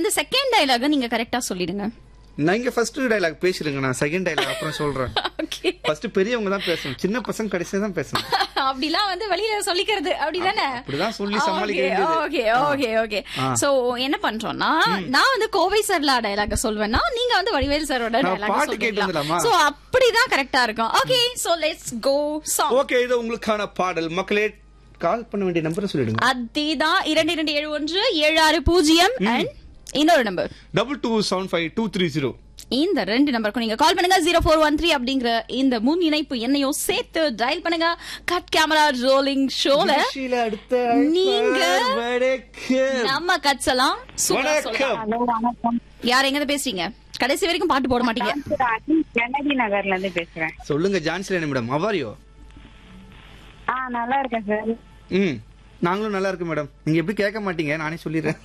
வந்து செகண்ட் டயலாக நீங்க கரெக்டா சொல்லிடுங்க நீங்க ஃபர்ஸ்ட் டைலாக் பேசிடுங்க நான் செகண்ட் டைலாக் அப்புறம் சொல்றேன் ஓகே ஃபர்ஸ்ட் பெரியவங்க தான் பேசணும் சின்ன பசங்க கடைசியா தான் பேசணும் அப்படிலாம் வந்து வெளியில சொல்லிக்கிறது அப்படிதானே அப்படிதான் சொல்லி சமாளிக்க வேண்டியது. ஓகே ஓகே ஓகே ஆ. சோ என்ன பண்றோம்னா நான் வந்து கோவை சர்லா டயலாக சொல்வேன்னா நீங்க வந்து வடிவேல் சாரோட நான் டயலாக் பாட்டு கேட்டு சொல்றீங்களா வந்துடலாமா? சோ அப்படிதான் கரெக்டா இருக்கும் okay so let's go song okay இது உங்களுக்கான பாடல் மக்களே கால் பண்ண வேண்டிய நம்பரை சொல்லிடுங்க அதேதான் இரண்டு இரண்டு ஏழு ஒன்று ஏழு ஆறு பூஜ்ஜியம் அண்ட் இன்னொரு number double two seven five two three zero இந்த ரெண்டு நம்பருக்கும் நீங்க கால் பண்ணுங்க ஜீரோ ஃபோர் ஒன் த்ரீ அப்படிங்கிற இந்த முன் இணைப்பு என்னையும் சேர்த்து டயல் பண்ணுங்க கட் கேமரா ரோலிங் ஷோல அடுத்த நீங்க வணக்கம். நம்ம கட்சலாம் வணக்கம் ஹலோ வணக்கம் யார் எங்க இருந்து பேசுறீங்க கடைசி வரைக்கும் பாட்டு போட மாட்டீங்க ராணி கென்னடி நகர்ல இருந்து பேசுறேன் சொல்லுங்க ஜான்சிலேனி மேடம் அவாரியோ ஆ நல்லா இருக்கேன் சார் ம் நாங்களும் நல்லா இருக்கு மேடம் நீங்க எப்படி கேட்க மாட்டீங்க நானே சொல்லிடுறேன்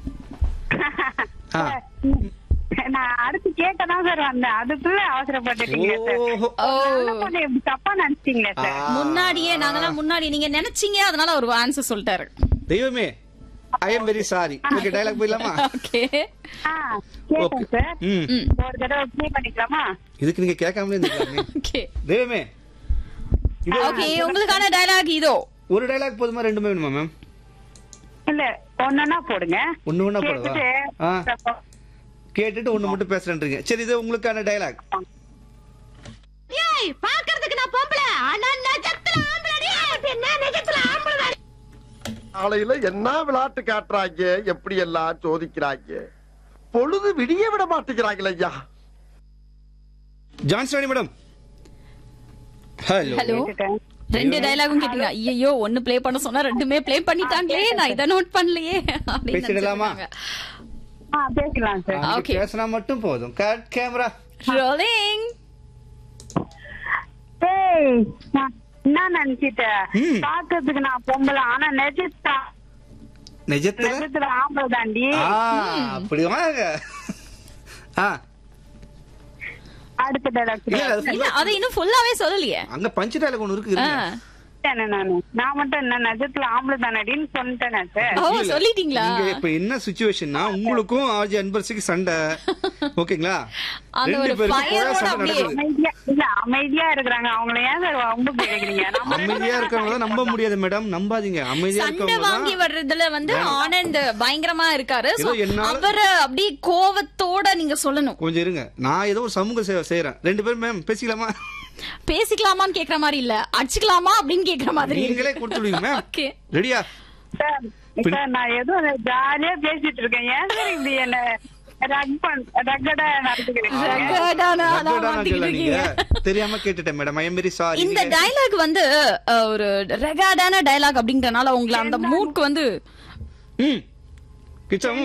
ஆ. நான் அடுத்து கேட்கதான் சார் வந்தேன் அதுக்குள்ள அவசரப்பட்டுட்டீங்க சார் ஓஹோ ஓ நல்ல பொண்ணு எப்படி தப்பா நினைச்சிட்டீங்களே சார் முன்னாடியே நாங்கெல்லாம் முன்னாடி நீங்க நினைச்சீங்க அதனால ஒரு ஆன்சர் சொல்லிட்டாரு தெய்வமே I am very sorry okay dialogue போயிடலாமா ஓகே ஆ கேட்டேன் சார் ம் ஒரு தடவை ப்ளே பண்ணிக்கலாமா இதுக்கு நீங்க கேட்காமலே இருந்துக்கலாமே ஓகே தெய்வமே இது ஓகே உங்களுக்கான டயலாக் இதோ ஒரு டைலாக் போதுமா ரெண்டுமே வேணுமா மேம் இல்ல ஒன்னொன்னா போடுங்க ஒண்ணு ஒண்ணா போடவா ஆ கேட்டுட்டு கேட்டுட்டு ஒண்ணு மட்டும் பேசுறேன்றீங்க சரி இது உங்களுக்கான டைலாக் ஏய் பாக்குறதுக்கு நான் பொம்பளை ஆனா நிஜத்துல ஆம்பளடி என்ன நிஜத்துல ஆம்பளை காலையில என்ன விளையாட்டு காட்டுறாங்க எப்படி எல்லாம் சோதிக்கிறாங்க பொழுது விடிய விட மாட்டேங்கிறாங்களே ஐயா ஜான்சனி மேடம் ஹலோ ஹலோ ரெண்டு டயலாகும் கேட்டீங்க ஐயோ ஒன்னு ப்ளே பண்ண சொன்னா ரெண்டுமே ப்ளே பண்ணிட்டாங்களே நான் இத நோட் பண்ணலையே அப்படின்னு பேசிடலாமா? நினைச்சிருக்காங்க. ஆ பேசலாம் சார் Okay. பேசினா மட்டும் போதும் கட் கேமரா Rolling. ஏய் நான் என்ன நினைச்சிட்டேன் ம். பாக்குறதுக்கு நான் பொம்பளை ஆனா நிஜத்தா நிஜத்துல நிஜத்துல ஆம்பளை தாண்டி ஆ அப்படி வாங்க ஆ அடுத்த டைலாக் இல்ல அது இல்ல full-ஆ- அது இன்னும் ஃபுல்லாவே சொல்லலையே அங்க பஞ்சு டைலாக் ஒண்ணு இருக்கு ஆ. இருங்க. நானு நான் மட்டும் என்ன நிஜத்துல ஆம்பளை தானடின்னு சொல்லிட்டேனே சார் ஓ இல்ல. சொல்லிட்டீங்களா இங்க இப்ப என்ன சுச்சுவேஷன்னா உங்களுக்கும் ஆர்ஜி அன்பரசிக்கு சண்டை ஓகேங்களா அந்த ரெண்டு ஒரு பேருக்கும் fire கொலை ஓட சண்டை அப்படியே நடக்குது அமைதியா இல்ல அமைதியா இருக்கிறாங்க அவங்கள ஏன் சார் ரொம்ப கேக்குறீங்க நம்ம ரெண்டு அமைதியா இருக்கவங்க தான் நம்ப முடியாது மேடம் நம்பாதீங்க அமைதியா சண்டை இருக்கவங்க வாங்கி தான் வர்றதுல வந்து ஆனந்த் பயங்கரமா இருக்காரு So, ஏதோ என்னால- அவரை அப்படியே கோவத்தோட நீங்க சொல்லணும் கொஞ்சம் இருங்க நான் ஏதோ ஒரு சமூக சேவை செய்யறேன் ரெண்டு பேரும் மேம் பேசிக்கலாமா பேசிக்கலாமான்னு கேக்குற மாதிரி இல்ல அடிச்சுக்கலாமா அப்படின்னு கேக்குற மாதிரி நீங்களே கொடுத்துடுவீங்க மேம் ஓகே ரெடியா சார் சார் நான் ஏதோ ஜாலியா பேசிட்டு இருக்கேன் ஏன் சார் இப்படி என்ன ரக் பண் ரக்கடா நடத்துக்கிறீங்க நீங்க தெரியாம கேட்டுட்டேன் madam I am very sorry இந்த டயலாக் வந்து அஹ், ஒரு ரெகார்டான டயலாக் அப்படிங்கறனால உங்களை அந்த மூட்க்கு வந்து ம் கிச்சம்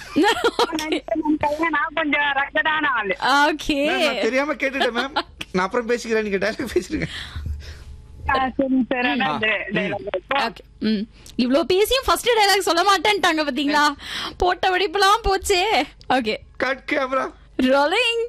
நான் கொஞ்சம் ரக்கடான ஆளு ஓகே நான் தெரியாம கேட்டுட்டேன் மேம் நான் அப்புறம் பேசிக்கிறேன் நீங்க டைலாக் பேசிருங்க ஆ, சரிங்க சார் ஆனா இந்த dialogue இப்போ ஓகே ம் இவ்ளோ பேசியும் ஃபர்ஸ்ட் டயலாக் சொல்ல மாட்டேன்ட்டாங்க பாத்தீங்களா போட்ட வெடிப்புலாம் போச்சே ஓகே கட் கேமரா ரோலிங்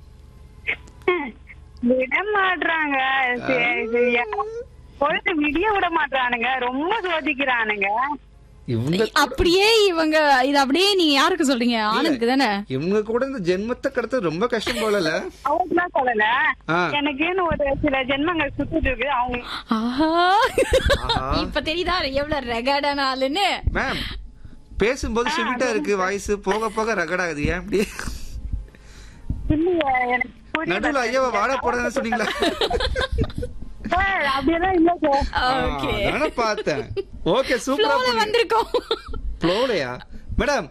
விட மாட்றாங்க சரி, சரியா. பொழுது விடிய விட மாட்றானுங்க ரொம்ப சோதிக்கிறானுங்க இவங்க அப்படியே இவங்க இது அப்படியே நீங்க யாருக்கு சொல்றீங்க ஆனந்த்க்கு தானே இவங்க கூட இந்த ஜென்மத்தை கடத்த ரொம்ப கஷ்டம் போலல அவங்களும் சொல்லல ஆ. எனக்குன்னு ஒரு சில ஜென்மங்கள் சுத்திட்டு இருக்கு அவங்க ஆஹா ஆஹா. இப்ப தெரியுதா எவ்வளவு ரெகார்டான ஆளுன்னு மேம் பேசும்போது ஸ்வீட்டா இருக்கு வாய்ஸ் போக போக ரகடாகுது ஏன் அப்படி இல்லையே எனக்கு புரியல. நடுவுல ஐயாவை வாட போடுறேன்னு சொன்னீங்களா சார், அப்படியெல்லாம் இல்ல சார் ஓகே நானே பார்த்தேன் ஓகே சூப்பரா ஃப்ளோல வந்திருக்கோம் ஃப்ளோலையா மேடம்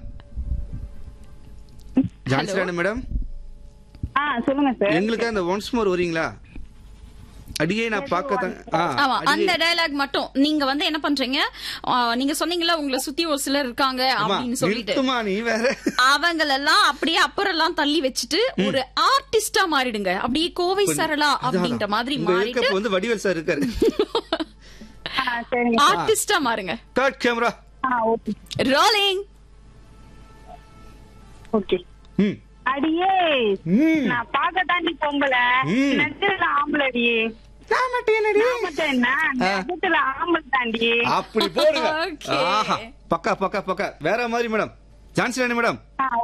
ஜான்சிரான மேடம் ஆ சொல்லுங்க சார் எங்களுக்கு அந்த ஒன்ஸ் மோர் வரீங்களா அடியே நான் பார்க்கத்தான் ஆ, ஆமா அடியே. அந்த டயலாக் மட்டும் நீங்க வந்து என்ன பண்றீங்க ஆ, நீங்க சொன்னீங்கல்ல உங்களை சுத்தி ஒரு சிலர் இருக்காங்க அம்மா, அப்படின்னு சொல்லிட்டு நிறுத்துமா நீ வேற அவங்களெல்லாம் அப்படியே அப்புறம் எல்லாம் தள்ளி வச்சுட்டு ஒரு ஆர்டிஸ்டா மாறிடுங்க அப்படியே கோவை சரளா அப்படின்ற மாதிரி உங்க மாறிட்டு இருக்கப்ப வந்து வடிவேல் சார் இருக்காரு ஆ சரிங்க ஆர்டிஸ்டா மாறுங்க தேர்ட் கேமரா ஆ ஓகே ரோலிங் ஓகே ம் அடியே ம் நான் பார்க்க தாண்டி பொம்பளை ம். நெஜத்துல ஆம்பளடி நான் மட்டும் என்னடி? நான் மட்டும் என்ன நெஜத்துல ஆம்பளை தாண்டி அப்படி போடுங்க Okay. ஆஹா பக்கா பக்கா பக்கா வேற மாதிரி மேடம் ஜான்சி ராணி மேடம் ஆ